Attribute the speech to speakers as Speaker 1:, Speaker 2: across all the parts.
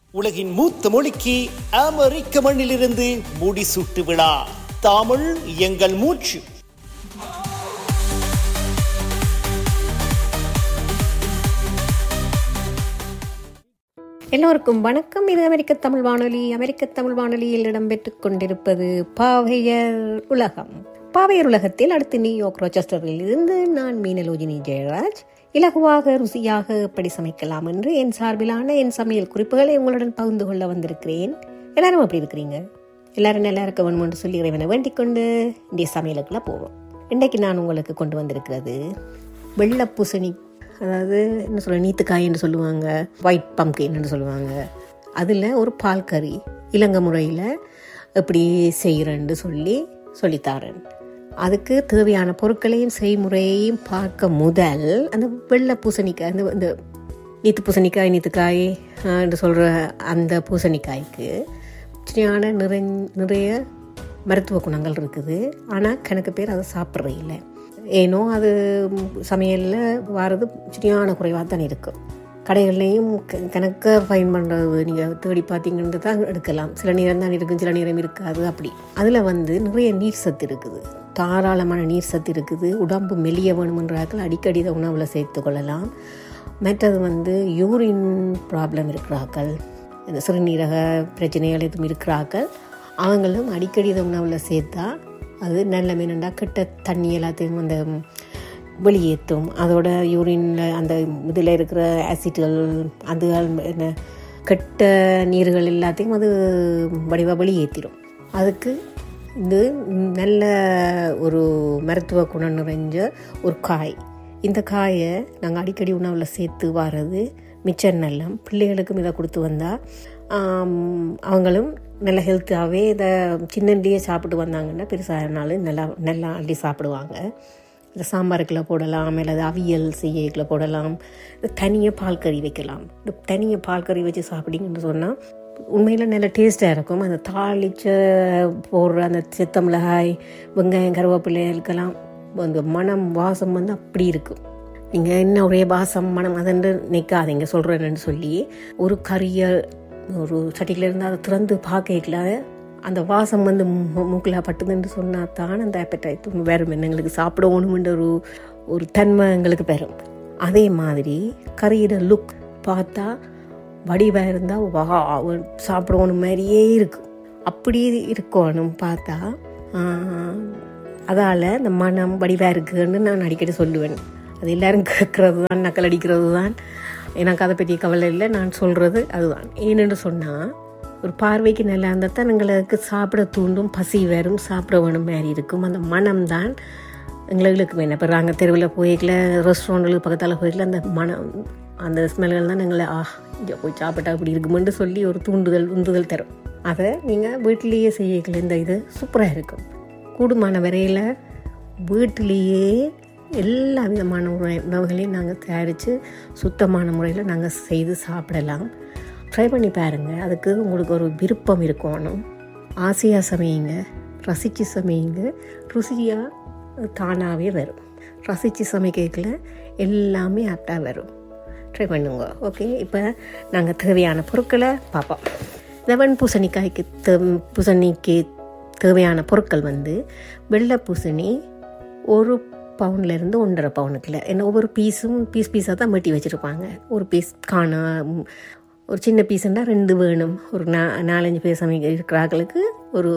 Speaker 1: உலகின் மூத்த மொழிக்கு அமெரிக்க மண்ணிலிருந்து முடிசூட்டு விழா தமிழ் எங்கள் மூச்சு
Speaker 2: எல்லோருக்கும் வணக்கம் இது அமெரிக்க தமிழ் வானொலி அமெரிக்க தமிழ் வானொலியில் இடம்பெற்றுக் கொண்டிருப்பது பாவையர் உலகம் பாவையர் உலகத்தில் அடுத்து நியூயார்க் ரோச்செஸ்டரில் இருந்து நான் மீனலோஜினி ஜெயராஜ் இலகுவாக ருசியாக எப்படி சமைக்கலாம் என்று என் சார்பிலான என் சமையல் குறிப்புகளை உங்களுடன் பகிர்ந்து கொள்ள வந்திருக்கிறேன் எல்லாரும் எப்படி இருக்கிறீங்க எல்லாரும் நல்லா இருக்க வேணும் என்று சொல்லி இறைவனை வேண்டிக் கொண்டு இந்திய சமையலுக்குள்ள போவோம் இன்றைக்கு நான் உங்களுக்கு கொண்டு வந்திருக்கிறது வெள்ளை பூசணி அதாவது என்ன சொல்ல நீத்துக்காயின்னு சொல்லுவாங்க ஒயிட் பம்கின்னு சொல்லுவாங்க அதில் ஒரு பால் கறி இலங்கை முறையில் எப்படி செய்கிறேன்னு சொல்லி சொல்லித்தாரேன் அதுக்கு தேவையான பொருட்களையும் செய்முறையையும் பார்க்க முதல் அந்த வெள்ளை பூசணிக்காய் அந்த இந்த நீத்து பூசணிக்காய் நீத்துக்காய் ஆஹ், என்று சொல்கிற அந்த பூசணிக்காய்க்கு சரியான நிறை நிறைய மருத்துவ குணங்கள் இருக்குது ஆனால் கணக்கு பேர் அதை சாப்பிட்றே இல்லை ஏனோ அது சமையலில் வாரது சரியான குறைவாக தான் இருக்கும் கடைகள்லேயும் கணக்க ஃபைன் பண்ணுறது நீங்கள் தேடி பார்த்தீங்கன்னு தான் எடுக்கலாம் சில நேரம் தான் இருக்கும் சில நேரம் இருக்காது அப்படி அதில் வந்து நிறைய நீர் சத்து இருக்குது தாராளமான நீர் சத்து இருக்குது உடம்பு மெலிய வேணுமென்றாக்கள் அடிக்கடி இதை உணவில் சேர்த்து கொள்ளலாம் மற்றது வந்து யூரின் ப்ராப்ளம் இருக்கிறாக்கள் இந்த சிறுநீரக பிரச்சனைகள் எதுவும் இருக்கிறாக்கள் அவங்களும் அடிக்கடி இதை உணவில் சேர்த்தா அது நல்ல மீனண்டா கெட்ட தண்ணி எல்லாத்தையும் அந்த வெளியேற்றும் அதோட யூரினில் அந்த இதில் இருக்கிற ஆசிட்கள் அது என்ன கெட்ட நீர்கள் எல்லாத்தையும் அது வடிவாக வெளியேற்றிடும் அதுக்கு இது நல்ல ஒரு மருத்துவ குணம் நிறைஞ்ச ஒரு காய் இந்த காயை நாங்கள் அடிக்கடி உணவில் சேர்த்து வாரது மிச்சம் நல்லம் பிள்ளைகளுக்கும் இதை கொடுத்து வந்தால் அவங்களும் நல்ல ஹெல்த்தாகவே இதை சின்னண்டியே சாப்பிட்டு வந்தாங்கன்னா பெருசாகினாலும் நல்லா நல்லா அள்ளி சாப்பிடுவாங்க இந்த சாம்பாருக்குள்ள போடலாம் அல்லது அவியல் செய்யக்குள்ள போடலாம் இந்த தனியாக பால் கறி வைக்கலாம் இந்த தனியாக பால் கறி வச்சு சாப்பிட்டீங்கன்னு சொன்னால் உண்மையில் நல்ல டேஸ்ட்டாக இருக்கும் அந்த தாளிச்ச போடுற அந்த சித்த மிளகாய் வெங்காயம் கருவேப்பிள்ளைகளுக்கெல்லாம் அந்த மனம் வாசம் வந்து அப்படி இருக்கும் நீங்கள் என்ன ஒரே வாசம் மனம் அதென்று நிற்காதீங்க சொல்கிறேன்னு சொல்லி ஒரு கறியை ஒரு சட்டியில் இருந்து அதை திறந்து பார்க்கல அந்த வாசம் வந்து மூக்கில் பட்டுதுன்னு சொன்னால் தான் அந்த appetite வரும் எங்களுக்கு சாப்பிடணுமென்ற ஒரு ஒரு தன்மை எங்களுக்கு பெறும் அதே மாதிரி கறியிட லுக் பார்த்தா வடிவாக இருந்தால் வா சாப்பிடணும் மாதிரியே இருக்கும் அப்படி இருக்கணும் பார்த்தா அதால் இந்த மனம் வடிவாக இருக்குன்னு நான் அடிக்கடி சொல்லுவேன் அது எல்லாரும் கேட்கறது தான் நக்கல் அடிக்கிறது தான் எனக்கு அதை பற்றிய கவலை இல்லை நான் சொல்கிறது அதுதான் ஏனென்று சொன்னால் ஒரு பார்வைக்கு நல்லா இருந்தால் தான் எங்களுக்கு சாப்பிட தூண்டும் பசி வரும் சாப்பிட வேணும் மாதிரி இருக்கும் அந்த மனம் தான் எங்களுக்கு வேணும் இப்போ நாங்கள் தெருவில் போய்க்கல ரெஸ்டாரண்ட்டுக்கு பக்கத்தால் போய்க்கல அந்த மனம் அந்த ஸ்மெல்கள் தான் எங்களை ஆ இங்கே போய் சாப்பிட்டா அப்படி இருக்குமென்று சொல்லி ஒரு தூண்டுதல் உந்துதல் தரும் அதை நீங்கள் வீட்டிலேயே செய்யக்கல இந்த இது சூப்பராக இருக்கும் கூடுமான வரையில் வீட்டிலேயே எல்லா விதமான உணவு உணவுகளையும் நாங்கள் தயாரித்து சுத்தமான முறையில் நாங்கள் செய்து சாப்பிடலாம் ட்ரை பண்ணி பாருங்கள் அதுக்கு உங்களுக்கு ஒரு விருப்பம் இருக்கணும் ஆசையாக சமையுங்க ரசித்து சமையுங்க ருசியாக தானாகவே வரும் ரசித்து சமைக்கல எல்லாமே ஆப்டாக வரும் ட்ரை பண்ணுங்க ஓகே இப்போ நாங்கள் தேவையான பொருட்களை பார்ப்போம் லெவன் பூசணிக்காய்க்கு தே பூசணிக்கு தேவையான பொருட்கள் வந்து வெள்ளை பூசணி ஒரு பவுன்லேருந்து ஒன்றரை பவுனுக்குள்ள ஏன்னா ஒவ்வொரு பீஸும் பீஸ் பீஸாக தான் வெட்டி வச்சுருப்பாங்க ஒரு பீஸ் காணா ஒரு சின்ன பீஸுன்னா ரெண்டு வேணும் ஒரு நா நாலஞ்சு பேர் சமைக்க இருக்கிறாங்களுக்கு ஒரு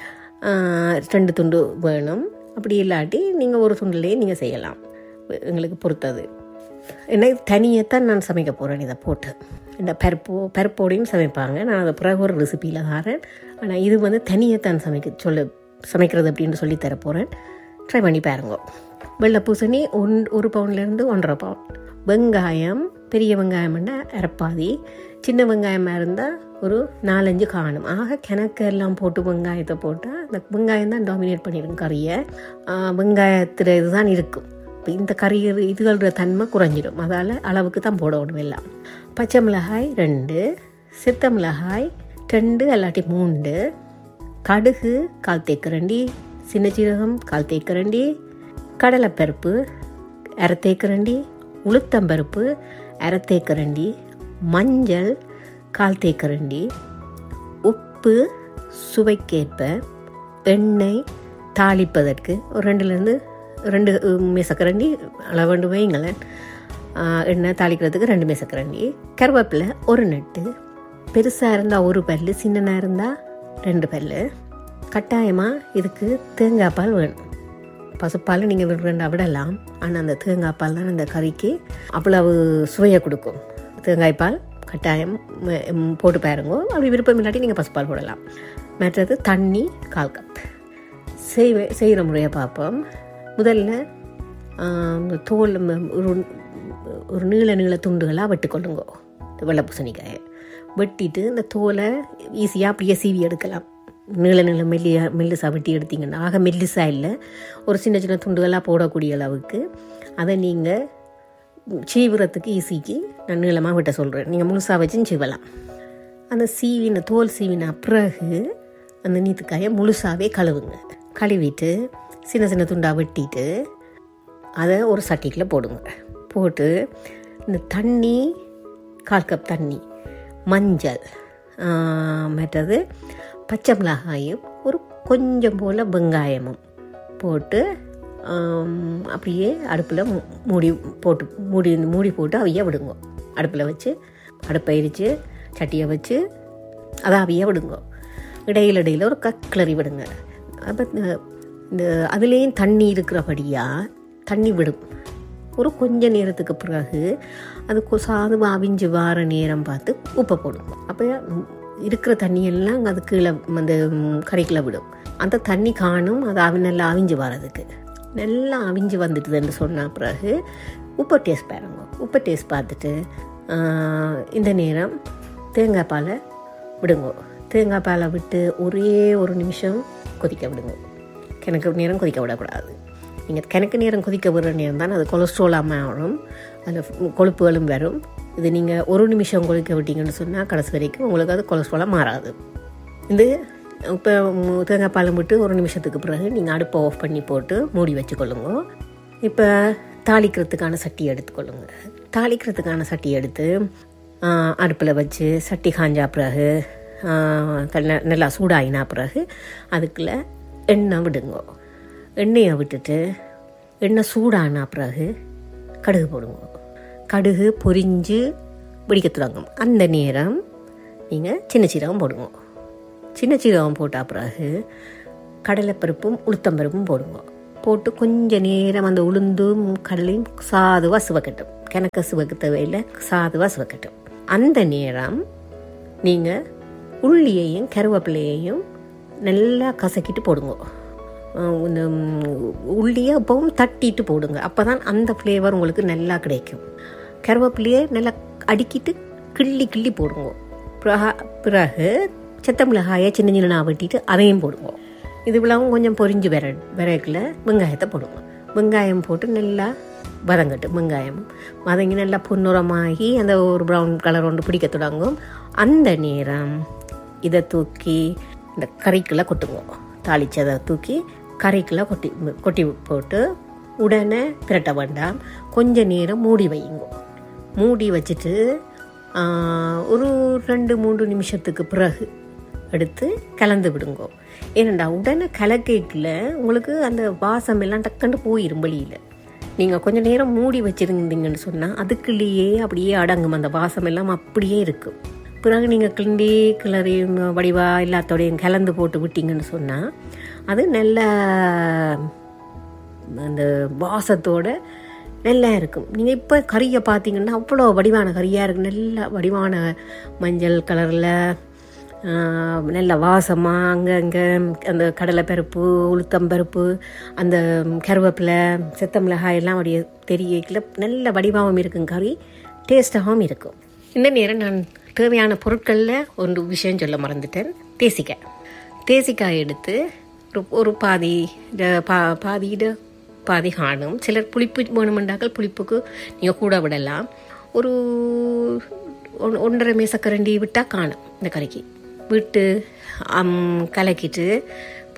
Speaker 2: ரெண்டு துண்டு வேணும் அப்படி இல்லாட்டி நீங்கள் ஒரு துண்டுலேயே நீங்கள் செய்யலாம் எங்களுக்கு பொறுத்தது ஏன்னா தனியைத்தான் நான் சமைக்க போகிறேன் இதை போட்டு இந்த பருப்பு பருப்போடையும் சமைப்பாங்க நான் அதை பிறகு ஒரு ரெசிப்பியில் தாரேன் ஆனால் இது வந்து தனியைத்தான் சமைக்க சொல்ல சமைக்கிறது அப்படின்னு சொல்லி தர போகிறேன் ட்ரை பண்ணி பாருங்க வெள்ளை பூசணி ஒன் ஒரு பவுன்லேருந்து ஒன்றரை பவுன் வெங்காயம் பெரிய வெங்காயம்னா அரைப்பாதி சின்ன வெங்காயமாக இருந்தால் ஒரு நாலஞ்சு காணும் ஆக கிணக்கு எல்லாம் போட்டு வெங்காயத்தை போட்டால் அந்த வெங்காயம் தான் டாமினேட் பண்ணிடும் கறியை வெங்காயத்தில் இதுதான் இருக்கும் இப்போ இந்த கறி இதுகளோட தன்மை குறைஞ்சிடும் அதால் அளவுக்கு தான் போடணும் எல்லாம் பச்சை மிளகாய் ரெண்டு சித்த மிளகாய் ரெண்டு இல்லாட்டி மூண்டு கடுகு கால் தேக்கரண்டி சின்ன சீரகம் கால் தேக்கரண்டி கடலைப்பருப்பு அரை தேக்கரண்டி உளுத்தம்பருப்பு அரை தேக்கரண்டி மஞ்சள் கால் தேக்கரண்டி உப்பு சுவைக்கேற்ப எண்ணெய் தாளிப்பதற்கு ஒரு ரெண்டுலேருந்து ரெண்டு மேசக்கரண்டி அளவண்டு வைங்களேன் ஆஹ், எண்ணெய் தாளிக்கிறதுக்கு ரெண்டு மேசக்கரண்டி கருவேப்பிலை ஒரு நட்டு பெருசாக இருந்தால் ஒரு பல்லு சின்னனாக இருந்தால் ரெண்டு பல்லு கட்டாயமாக இதுக்கு தேங்காய் பால் வேணும் பசுப்பால் நீங்கள் விடுறா விடலாம் ஆனால் அந்த தேங்காய் பால் தான் அந்த கறிக்கு அவ்வளவு சுவையை கொடுக்கும் தேங்காய் பால் கட்டாயம் ம- ம், போட்டு பாருங்க அப்படி விருப்பம் இல்லாட்டி நீங்கள் பசுப்பால் போடலாம் மற்றது தண்ணி கால் கப் செய்வே செய்கிற முறையை பார்ப்போம் முதல்ல ஆஹ், இந்த தோல் ம- ஒரு ஒரு நீள நீள துண்டுகளாக வெட்டிக்கொள்ளுங்க இந்த வெள்ளை பூசணிக்காயை வெட்டிட்டு இந்த தோலை ஈஸியாக அப்படியே சீவி எடுக்கலாம் நீள நீள மெல்லியா மெல்லிசா வெட்டி எடுத்தீங்கன்னா ஆக மெல்லிசா இல்லை ஒரு சின்ன சின்ன துண்டுகளாக போடக்கூடிய அளவுக்கு அதை நீங்கள் சீவுறதுக்கு ஈஸிக்கு நான் நீளமாக வெட்ட சொல்கிறேன் நீங்கள் முழுசாக வச்சும் சீவலாம் அந்த சீவின தோல் சீவின பிறகு அந்த நீத்துக்காயை முழுசாகவே கழுவுங்க கழுவிட்டு சின்ன சின்ன துண்டாக வெட்டிட்டு அதை ஒரு சட்டிக்குள்ள போடுங்க போட்டு இந்த தண்ணி கால் கப் தண்ணி மஞ்சள் ஆஹ், மற்றது பச்சை மிளகாயும் ஒரு கொஞ்சம் போல் வெங்காயமும் போட்டு ஆம், அப்படியே அடுப்பில் மூடி போட்டு மூடி மூடி போட்டு அவைய விடுங்க அடுப்பில் வச்சு அடுப்பை எரித்து சட்டியை வச்சு அதை அவைய விடுங்க இடையில இடையில ஒரு கக் கிளறி விடுங்க அப்போ இந்த அதுலேயும் தண்ணி இருக்கிறபடியாக தண்ணி விடும் ஒரு கொஞ்ச நேரத்துக்கு பிறகு அது கொ- சாது அவிஞ்சு வார நேரம் பார்த்து உப்பை போடும் அப்போ இருக்கிற தண்ணியெல்லாம் அது கீழே அந்த ம், கரைக்குள்ள விடும் அந்த தண்ணி காணும் அது அவி நல்லா அவிஞ்சு வரதுக்கு நல்லா அவிஞ்சு வந்துட்டுதுன்னு சொன்ன பிறகு உப்பை டேஸ்ட் பாருங்க உப்பை டேஸ்ட் பார்த்துட்டு ஆஹ், இந்த நேரம் தேங்காய் பாலை விடுங்க தேங்காய் பாலை விட்டு ஒரே ஒரு நிமிஷம் கொதிக்க விடுங்க கிணக்கு நேரம் கொதிக்க விடக்கூடாது நீங்கள் கிணக்கு நேரம் கொதிக்க விடுற நேரம் தான் அது கொலஸ்ட்ராலாக மாறும் அதில் கொழுப்புகளும் வரும் இது நீங்கள் ஒரு நிமிஷம் கொதிக்க விட்டீங்கன்னு சொன்னால் கடைசி வரைக்கும் உங்களுக்கு அது கொலஸ்ட்ராலாக மாறாது இது இப்போ தேங்காய் பாலம் விட்டு ஒரு நிமிஷத்துக்கு பிறகு நீங்கள் அடுப்பை ஆஃப் பண்ணி போட்டு மூடி வச்சுக்கொள்ளுங்க இப்போ தாளிக்கிறதுக்கான சட்டி எடுத்துக்கொள்ளுங்க தாளிக்கிறதுக்கான சட்டி எடுத்து அடுப்பில் வச்சு சட்டி காஞ்சா பிறகு ஆ, தன்ன- நல்லா சூடாயினா பிறகு அதுக்குள்ள எண்ணெய் விடுங்க எண்ணெயை விட்டுட்டு எண்ணெய் சூடானா பிறகு கடுகு போடுங்க கடுகு பொரிஞ்சு வெடிக்க தொடங்கும் அந்த நேரம் நீங்கள் சின்ன சீரகம் போடுங்க சின்ன சீரகம் போட்ட பிறகு கடலைப்பருப்பும் உளுத்தம்பருப்பும் போடுங்க போட்டு கொஞ்ச நேரம் அந்த உளுந்தும் கடலையும் சாதுவாக சிவக்கட்டும் கிணக்க சிவக்க தேவையில்லை சாதுவாக சிவக்கட்டும் அந்த நேரம் நீங்கள் உள்ளியையும் கருவேப்பிலையையும் நல்லா கசக்கிட்டு போடுங்க அஹ் இந்த ம், உள்ளியை அப்பவும் தட்டிட்டு போடுங்க அப்போ தான் அந்த ஃப்ளேவர் உங்களுக்கு நல்லா கிடைக்கும் கருவேப்பிலையை நல்லா அடுக்கிட்டு கிள்ளி கிள்ளி போடுங்க பிறகு பிறகு செத்த மிளகாயை சின்ன சின்ன வெட்டிட்டு அதையும் போடுங்க இது இவ்வளவும் கொஞ்சம் பொரிஞ்சு வர விறகுல வெங்காயத்தை போடுங்க வெங்காயம் போட்டு நல்லா வதங்கட்டும் வெங்காயம் வதங்கி நல்லா பொன்னுரமாகி அந்த ஒரு ப்ரௌன் கலர் ஒன்று பிடிக்க தொடங்கும் அந்த நேரம் இதை தூக்கி இந்த கறிக்குள்ளே கொட்டுங்க தாளிச்சதை தூக்கி கறிக்குள்ளே கொட்டி கொட்டி போட்டு உடனே பிரட்ட வேண்டாம் கொஞ்ச நேரம் மூடி வையுங்க மூடி வச்சுட்டு ஆ, ஒரு ரெண்டு மூன்று நிமிஷத்துக்கு பிறகு எடுத்து கலந்து விடுங்க ஏனண்டா உடனே கலக்கைக்குள்ள உங்களுக்கு அந்த வாசம் எல்லாம் டக்குன்னு போயிரும் வெளியில் நீங்கள் கொஞ்ச நேரம் மூடி வச்சுருந்தீங்கன்னு சொன்னால் அதுக்குள்ளேயே அப்படியே அடங்கும் அந்த வாசம் எல்லாம் அப்படியே இருக்கும் பிறகு நீங்கள் கிண்டி கிளறி வடிவா எல்லாத்தோடையும் கலந்து போட்டு விட்டீங்கன்னு சொன்னால் அது நல்ல அந்த வாசத்தோட நல்லா இருக்கும் நீங்கள் இப்போ கறியை பார்த்தீங்கன்னா அவ்வளோ வடிவான கறியாக இருக்கு நல்ல வடிவான மஞ்சள் கலரில் நல்ல வாசமாக அங்கே அங்கே அந்த கடலைப்பருப்பு உளுத்தம்பருப்பு அந்த கருவேப்பிலை செத்த மிளகாய் எல்லாம் அப்படியே தெரியல நல்ல வடிவாகவும் இருக்கும் கறி டேஸ்டாகவும் இருக்கும் இந்த நேரம் நான் தேவையான பொருட்களில் ஒரு விஷயம் சொல்ல மறந்துட்டேன் தேசிக்காய் தேசிக்காய் எடுத்து ஒரு ஒரு பாதி ட- பா பாதியிட பாதி காணும் சிலர் புளிப்பு வேணுமெண்டாக்கள் புளிப்புக்கு நீங்கள் கூட விடலாம் ஒரு ஒன்- ஒன்றரை மேசக்கரண்டி விட்டால் காணும் இந்த கறிக்கு விட்டு அம், கலக்கிட்டு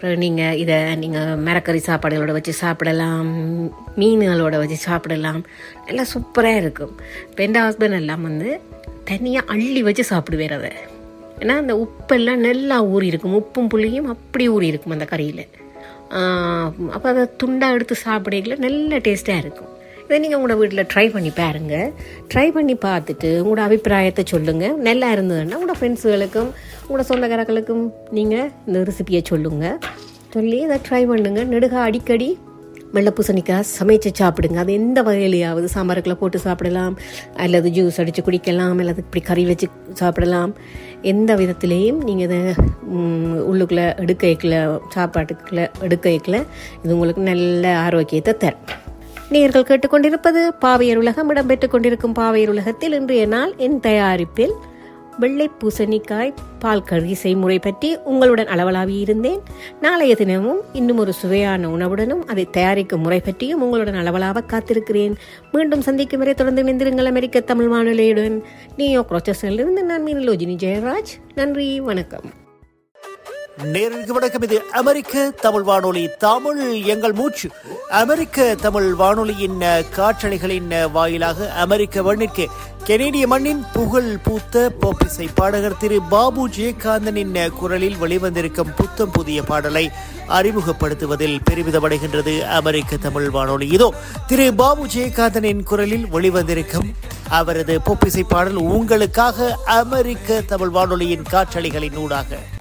Speaker 2: அப்புறம் நீங்கள் இதை நீங்கள் மரக்கறி சாப்பாடுகளோட வச்சு சாப்பிடலாம் மீன்களோட வச்சு சாப்பிடலாம் நல்லா சூப்பராக இருக்கும் இப்போ என் ஹஸ்பண்ட் எல்லாம் வந்து தனியாக அள்ளி வச்சு சாப்பிடுவேர் அதை ஏன்னா அந்த உப்பெல்லாம் நல்லா ஊறி இருக்கும் உப்பும் புளியும் அப்படி ஊறி இருக்கும் அந்த கறியில் அப்போ அதை துண்டாக எடுத்து சாப்பிடல நல்ல டேஸ்ட்டாக இருக்கும் இதை நீங்கள் உங்களோட வீட்டில் ட்ரை பண்ணி பாருங்க ட்ரை பண்ணி பார்த்துட்டு உங்களோட அபிப்பிராயத்தை சொல்லுங்கள் நல்லா இருந்ததுன்னா உங்களோட ஃப்ரெண்ட்ஸுகளுக்கும் உங்களோட சொந்தக்காரர்களுக்கும் நீங்கள் இந்த ரெசிபியை சொல்லுங்கள் சொல்லி இதை ட்ரை பண்ணுங்கள் நெடுக அடிக்கடி வெள்ளை பூசணிக்காய் சமைச்சு சாப்பிடுங்க அது எந்த வகையிலையாவது சாம்பாருக்குள்ள போட்டு சாப்பிடலாம் அல்லது ஜூஸ் அடித்து குடிக்கலாம் அல்லது இப்படி கறி வச்சு சாப்பிடலாம் எந்த விதத்திலையும் நீங்கள் இதை ம், உள்ளுக்குள்ளே எடுக்கைக்குள்ள சாப்பாட்டுக்குள்ள எடுக்கைக்குள்ள இது உங்களுக்கு நல்ல ஆரோக்கியத்தை தரும் நேர்கள் கேட்டுக்கொண்டிருப்பது பாவையர் உலகம் இடம்பெற்றுக் கொண்டிருக்கும் பாவையர் உலகத்தில் இன்றைய நாள் என் தயாரிப்பில் வெள்ளை பூசணிக்காய் பால் கறி செய்முறை பற்றி உங்களுடன் அளவலாவி இருந்தேன் நாளைய தினமும் இன்னும் ஒரு சுவையான உணவுடனும் அதை தயாரிக்கும் முறை பற்றியும் உங்களுடன் அளவலாக காத்திருக்கிறேன் மீண்டும் சந்திக்கும் வரை தொடர்ந்து இணைந்திருங்கள் அமெரிக்க தமிழ் வானொலியுடன் நியூயார்க் ரோச்சஸிலிருந்து நான் மீனலோஜினி ஜெயராஜ் நன்றி வணக்கம்
Speaker 1: நேருக்கு வணக்கம் இது அமெரிக்க தமிழ் வானொலி தமிழ் எங்கள் மூச்சு அமெரிக்க தமிழ் வானொலியின் அஹ், காற்றலைகளின் அஹ், வாயிலாக அமெரிக்க மண்ணிற்கு கெனேடிய மண்ணின் புகழ் பூத்த போப்பிசை பாடகர் திரு பாபு ஜெயகாந்தனின் அஹ், குரலில் வெளிவந்திருக்கும் புத்தம் புதிய பாடலை அறிமுகப்படுத்துவதில் பெருமிதமடைகின்றது அமெரிக்க தமிழ் வானொலி இதோ திரு பாபு ஜெயகாந்தனின் குரலில் வெளிவந்திருக்கும் அவரது பொப்பிசை பாடல் உங்களுக்காக அமெரிக்க தமிழ் வானொலியின் காற்றலைகளின் ஊடாக